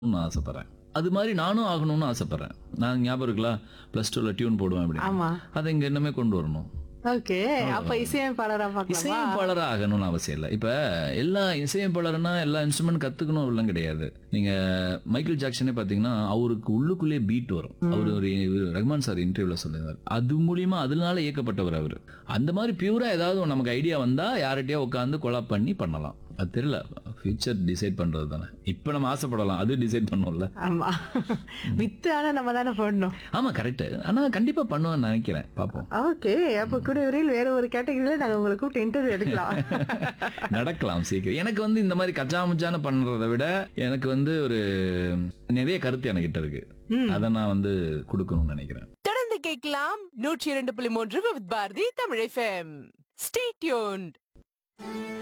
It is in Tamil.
நான் ஆசைப்படுறேன் அது மாதிரி நானும் ஆகணும்னு ஆசைப்படுறேன் நான் ஞாபகம் இருக்கலாம் ப்ளஸ் டூவில் டியூன் போடுவேன் அப்படின்னு ஆமா அதை இங்கே இன்னுமே கொண்டு வரணும் ஓகே அப்ப இசையமைப்பாளரா பார்க்கலாமா இசையமைப்பாளராக ஆகணும்னு அவசியம் இல்லை இப்போ எல்லா இசையமைப்பாளர்னா எல்லா இன்ஸ்ட்ருமெண்ட் கற்றுக்கணும் எல்லாம் கிடையாது நீங்கள் மைக்கேல் ஜாக்சனே பார்த்தீங்கன்னா அவருக்கு உள்ளுக்குள்ளேயே பீட் வரும் அவர் ஒரு இவரு ரஹ்மான் சார் இன்டர்வியூவில் சொல்லியிருந்தார் அது மூலியமா அதனால இயக்கப்பட்டவர் அவர் அந்த மாதிரி பியூரா ஏதாவது நமக்கு ஐடியா வந்தால் யார்கிட்டயோ உட்காந்து கொலாப் பண்ணி பண்ணலாம் அது தெரியல ஃபியூச்சர் டிசைட் பண்ணுறது தானே இப்போ நம்ம ஆசைப்படலாம் அது டிசைட் பண்ணோம்ல ஆமா வித்து ஆனா நம்ம தானே போடணும் ஆமாம் கரெக்டு ஆனால் கண்டிப்பாக பண்ணுவேன்னு நினைக்கிறேன் பார்ப்போம் ஓகே அப்ப கூட விரைவில் வேற ஒரு கேட்டகரியில நாங்க உங்களை கூப்பிட்டு இன்டர்வியூ எடுக்கலாம் நடக்கலாம் சீக்கிரம் எனக்கு வந்து இந்த மாதிரி கச்சாமுச்சான பண்றதை விட எனக்கு வந்து ஒரு நிறைய கருத்து என்கிட்ட இருக்கு அதை நான் வந்து கொடுக்கணும்னு நினைக்கிறேன் தொடர்ந்து கேட்கலாம் நூற்றி இரண்டு புள்ளி மூன்று with Bharati Tamil FM stay tuned